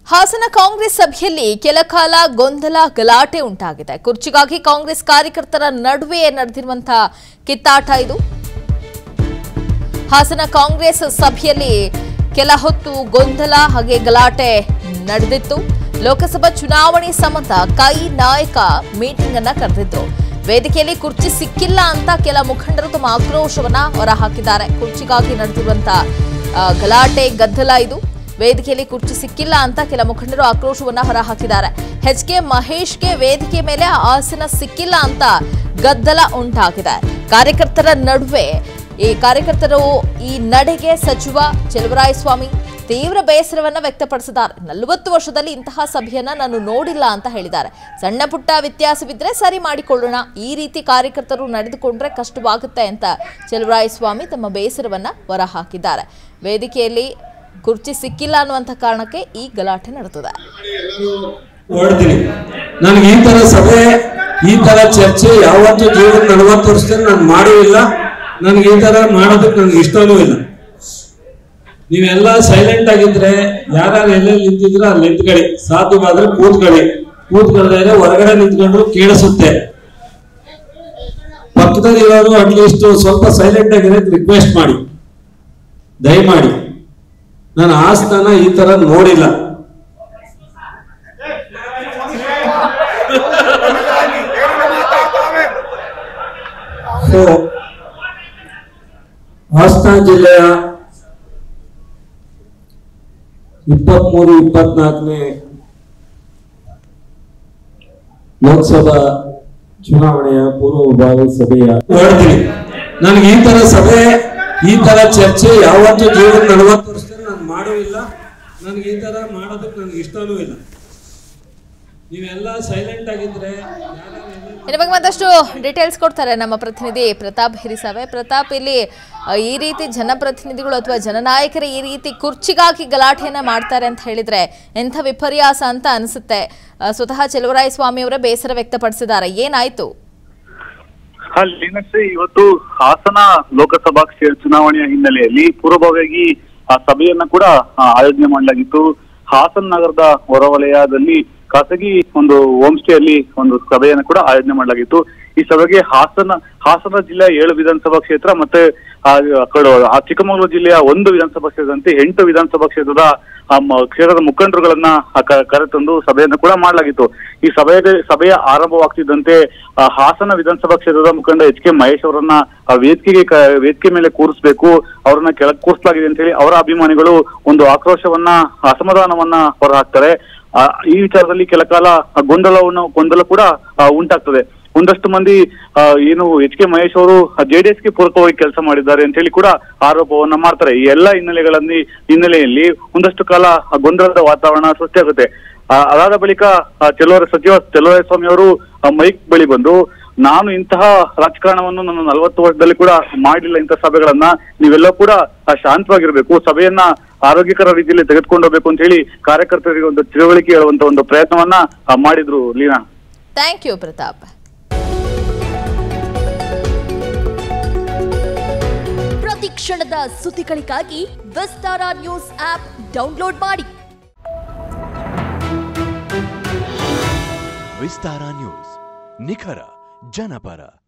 ಹಾಸನ ಕಾಂಗ್ರೆಸ್ ಸಭೆಯಲ್ಲಿ ಕೆಲ ಕಾಲ ಗೊಂದಲ ಗಲಾಟೆ ಉಂಟಾಗಿದೆ ಕುರ್ಚಿಗಾಗಿ ಕಾಂಗ್ರೆಸ್ ಕಾರ್ಯಕರ್ತರ ನಡುವೆ ನಡೆದಿರುವಂತಹ ಕಿತ್ತಾಟ ಇದು ಹಾಸನ ಕಾಂಗ್ರೆಸ್ ಸಭೆಯಲ್ಲಿ ಕೆಲ ಹೊತ್ತು ಗೊಂದಲ ಹಾಗೆ ಗಲಾಟೆ ನಡೆದಿತ್ತು ಲೋಕಸಭಾ ಚುನಾವಣೆ ಸಂಬಂಧ ಕೈ ನಾಯಕ ಮೀಟಿಂಗ್ ಅನ್ನ ಕರೆದಿದ್ರು ವೇದಿಕೆಯಲ್ಲಿ ಕುರ್ಚಿ ಸಿಕ್ಕಿಲ್ಲ ಅಂತ ಕೆಲ ಮುಖಂಡರು ತಮ್ಮ ಆಕ್ರೋಶವನ್ನ ಹೊರಹಾಕಿದ್ದಾರೆ ಕುರ್ಚಿಗಾಗಿ ನಡೆದಿರುವಂತಹ ಆ, ಗಲಾಟೆ ಗದ್ದಲ ಇದು ವೇದಿಕೆಯಲ್ಲಿ ಕುರ್ಚಿ ಸಿಕ್ಕಿಲ್ಲ ಅಂತ ಕೆಲ ಮುಖಂಡರು ಆಕ್ರೋಶವನ್ನ ಹೊರಹಾಕಿದ್ದಾರೆ ಎಚ್ ಕೆ ಮಹೇಶ್ಗೆ ವೇದಿಕೆ ಮೇಲೆ ಆಸನ ಸಿಕ್ಕಿಲ್ಲ ಅಂತ ಗದ್ದಲ ಉಂಟಾಗಿದೆ ಕಾರ್ಯಕರ್ತರ ನಡುವೆ ಈ ಕಾರ್ಯಕರ್ತರು ಈ ನಡೆಗೆ ಸಚಿವ ಚೆಲುವರಾಯಸ್ವಾಮಿ ತೀವ್ರ ಬೇಸರವನ್ನ ವ್ಯಕ್ತಪಡಿಸಿದ್ದಾರೆ ನಲವತ್ತು ವರ್ಷದಲ್ಲಿ ಇಂತಹ ಸಭೆಯನ್ನ ನಾನು ನೋಡಿಲ್ಲ ಅಂತ ಹೇಳಿದ್ದಾರೆ ಸಣ್ಣ ಪುಟ್ಟ ವ್ಯತ್ಯಾಸವಿದ್ರೆ ಸರಿ ಮಾಡಿಕೊಳ್ಳೋಣ ಈ ರೀತಿ ಕಾರ್ಯಕರ್ತರು ನಡೆದುಕೊಂಡ್ರೆ ಕಷ್ಟವಾಗುತ್ತೆ ಅಂತ ಚೆಲುವರಾಯಸ್ವಾಮಿ ತಮ್ಮ ಬೇಸರವನ್ನ ಹೊರಹಾಕಿದ್ದಾರೆ ವೇದಿಕೆಯಲ್ಲಿ ಕುರ್ಚಿ ಸಿಕ್ಕಿಲ್ಲ ಅನ್ನುವಂಥ ಕಾರಣಕ್ಕೆ ಈ ಗಲಾಟೆ ನಡೆದಿದೆ ಹೊರಡ್ತೀನಿ ನನಗೆ ಈ ತರ ಸಭೆ ಈ ತರ ಚರ್ಚೆ ಯಾವತ್ತೂ ಜೀವನ ನಲವತ್ತು ವರ್ಷದಲ್ಲಿ ನಾನು ಮಾಡೂ ಇಲ್ಲ ನನಗೆ ಈ ತರ ಮಾಡೋದಕ್ಕೆ ನನಗೆ ಇಷ್ಟನೂ ಇಲ್ಲ ನೀವೆಲ್ಲ ಸೈಲೆಂಟ್ ಆಗಿದ್ರೆ ಯಾರ್ಯಾರು ಎಲ್ಲೆಲ್ಲಿ ನಿಂತಿದ್ರ ಅಲ್ಲಿ ನಿಂತ್ಕೊಳ್ಳಿ ಸಾಧ್ಯವಾದ್ರೆ ಕೂತ್ಕೊಳ್ಳಿ ಕೂತ್ಕೊಳ್ಳದೆ ಹೊರಗಡೆ ನಿಂತ್ಕೊಂಡ್ರು ಕೇಳಿಸುತ್ತೆ ಪಕ್ಕದಲ್ಲಿರೋರು ಅಟ್ಲೀಸ್ಟ್ ಸ್ವಲ್ಪ ಸೈಲೆಂಟ್ ಆಗಿರೋದು ರಿಕ್ವೆಸ್ಟ್ ಮಾಡಿ ದಯಮಾಡಿ ನಾನು ಆ ಸ್ಥಾನ ಈ ತರ ನೋಡಿಲ್ಲ ಸೊ ಹಾಸನ ಜಿಲ್ಲೆಯ ಇಪ್ಪತ್ಮೂರು ಇಪ್ಪತ್ನಾಲ್ಕನೇ ಲೋಕಸಭಾ ಚುನಾವಣೆಯ ಪೂರ್ವಭಾವಿ ಸಭೆಯ ಹೊರಡ್ತೀನಿ ನನಗೆ ಈ ತರ ಸಭೆ ಈ ತರ ಚರ್ಚೆ ಯಾವತ್ತೂ ಜೀವನ ನಲವತ್ತು ವರ್ಷದಲ್ಲಿ ನಾನು ಮಾಡೂ ಇಲ್ಲ ನನಗೆ ಈ ತರ ಮಾಡೋದಕ್ಕೆ ನನಗೆ ಇಷ್ಟನೂ ಇಲ್ಲ ನೀವೆಲ್ಲ ಸೈಲೆಂಟ್ ಆಗಿದ್ರೆ ಯಾರ್ಯಾರು ಎಲ್ಲೆಲ್ಲಿ ಇದ್ರ ಬಗ್ಗೆ ಮತ್ತಷ್ಟು ಡೀಟೇಲ್ಸ್ ಕೊಡ್ತಾರೆ ನಮ್ಮ ಪ್ರತಿನಿಧಿ ಪ್ರತಾಪ್ ಹಿರಿಸಾವೆ ಪ್ರತಾಪ್ ಇಲ್ಲಿ ಆ, ಈ ರೀತಿ ಜನಪ್ರತಿನಿಧಿಗಳು ಅಥವಾ ಜನನಾಯಕರು ಈ ರೀತಿ ಕುರ್ಚಿಗಾಗಿ ಗಲಾಟೆಯನ್ನ ಮಾಡ್ತಾರೆ ಅಂತ ಹೇಳಿದ್ರೆ ಎಂಥ ವಿಪರ್ಯಾಸ ಅಂತ ಅನಿಸುತ್ತೆ ಆ, ಸ್ವತಃ ಚೆಲುವರಾಯ ಸ್ವಾಮಿ ಅವರೇ ಬೇಸರ ವ್ಯಕ್ತಪಡಿಸಿದ್ದಾರೆ ಏನಾಯ್ತು ಲೀನಶ್ರೀ ಇವತ್ತು ಹಾಸನ ಲೋಕಸಭಾ ಕ್ಷೇತ್ರ ಚುನಾವಣೆಯ ಹಿನ್ನೆಲೆಯಲ್ಲಿ ಪೂರ್ವಭಾವಿಯಾಗಿ ಆ ಸಭೆಯನ್ನ ಕೂಡ ಆ, ಆಯೋಜನೆ ಮಾಡಲಾಗಿತ್ತು ಹಾಸನ ನಗರದ ಹೊರವಲಯದಲ್ಲಿ ಖಾಸಗಿ ಒಂದು ಹೋಮ್ ಸ್ಟೇ ಅಲ್ಲಿ ಒಂದು ಸಭೆಯನ್ನು ಕೂಡ ಆಯೋಜನೆ ಮಾಡಲಾಗಿತ್ತು ಈ ಸಭೆಗೆ ಹಾಸನ ಹಾಸನ ಜಿಲ್ಲೆಯ ಏಳು ವಿಧಾನಸಭಾ ಕ್ಷೇತ್ರ ಮತ್ತೆ ಆ ಕಡೆ ಆ ಚಿಕ್ಕಮಗಳೂರು ಜಿಲ್ಲೆಯ ಒಂದು ವಿಧಾನಸಭಾ ಕ್ಷೇತ್ರದಂತೆ ಎಂಟು ವಿಧಾನಸಭಾ ಕ್ಷೇತ್ರದ ಆ ಮ- ಕ್ಷೇತ್ರದ ಮುಖಂಡರುಗಳನ್ನ ಆ ಕ- ಕರೆತಂದು ಸಭೆಯನ್ನು ಕೂಡ ಮಾಡಲಾಗಿತ್ತು ಈ ಸಭೆಗೆ ಸಭೆಯ ಆರಂಭವಾಗ್ತಿದ್ದಂತೆ ಆ, ಹಾಸನ ವಿಧಾನಸಭಾ ಕ್ಷೇತ್ರದ ಮುಖಂಡ ಎಚ್ ಕೆ ಮಹೇಶ್ ಅವರನ್ನ ಆ ವೇದಿಕೆಗೆ ಕ- ವೇದಿಕೆ ಮೇಲೆ ಕೂರಿಸಬೇಕು ಅವರನ್ನ ಕೆಳಗೆ ಕೂರಿಸಲಾಗಿದೆ ಅಂತ ಹೇಳಿ ಅವರ ಅಭಿಮಾನಿಗಳು ಒಂದು ಆಕ್ರೋಶವನ್ನ ಅಸಮಾಧಾನವನ್ನ ಹೊರಹಾಕ್ತಾರೆ ಆ, ಈ ವಿಚಾರದಲ್ಲಿ ಕೆಲ ಕಾಲ ಗೊಂದಲವನ್ನು ಗೊಂದಲ ಕೂಡ ಆ, ಉಂಟಾಗ್ತದೆ ಒಂದಷ್ಟು ಮಂದಿ ಆ, ಏನು ಎಚ್ ಕೆ ಮಹೇಶ್ ಅವರು ಜೆಡಿಎಸ್ ಗೆ ಪೂರಕವಾಗಿ ಕೆಲಸ ಮಾಡಿದ್ದಾರೆ ಅಂತ ಹೇಳಿ ಕೂಡ ಆರೋಪವನ್ನ ಮಾಡ್ತಾರೆ ಈ ಎಲ್ಲ ಹಿನ್ನೆಲೆಗಳಲ್ಲಿ ಹಿನ್ನೆಲೆಯಲ್ಲಿ ಒಂದಷ್ಟು ಕಾಲ ಆ ಗೊಂದಲದ ವಾತಾವರಣ ಸೃಷ್ಟಿಯಾಗುತ್ತೆ ಆ, ಅದಾದ ಬಳಿಕ ಆ, ಚೆಲುವರ ಸಚಿವ ಸ್ವಾಮಿ ಅವರು ಮೈಕ್ ಬಳಿ ಬಂದು ನಾನು ಇಂತಹ ರಾಜಕಾರಣವನ್ನು ನನ್ನ ನಲವತ್ತು ವರ್ಷದಲ್ಲಿ ಕೂಡ ಮಾಡಿಲ್ಲ ಇಂತಹ ಸಭೆಗಳನ್ನ ನೀವೆಲ್ಲ ಕೂಡ ಆ, ಶಾಂತವಾಗಿರ್ಬೇಕು ಸಭೆಯನ್ನ ಆರೋಗ್ಯಕರ ರೀತಿಯಲ್ಲಿ ತೆಗೆದುಕೊಂಡು ಹೋಗ್ಬೇಕು ಅಂತ ಹೇಳಿ ಕಾರ್ಯಕರ್ತರಿಗೆ ಒಂದು ತಿಳುವಳಿಕೆ ಹೇಳುವಂತ ಒಂದು ಪ್ರಯತ್ನವನ್ನ ಆ, ಮಾಡಿದ್ರು ಲೀನಾ ಥ್ಯಾಂಕ್ ಯು ಪ್ರತಾಪ್ ಪ್ರತಿ ಕ್ಷಣದ ಸುದ್ದಿಗಳಿಗಾಗಿ ವಿಸ್ತಾರ ನ್ಯೂಸ್ ಆಪ್ ಡೌನ್ಲೋಡ್ ಮಾಡಿ ವಿಸ್ತಾರ ನ್ಯೂಸ್ ನಿಖರ ಜನಪರ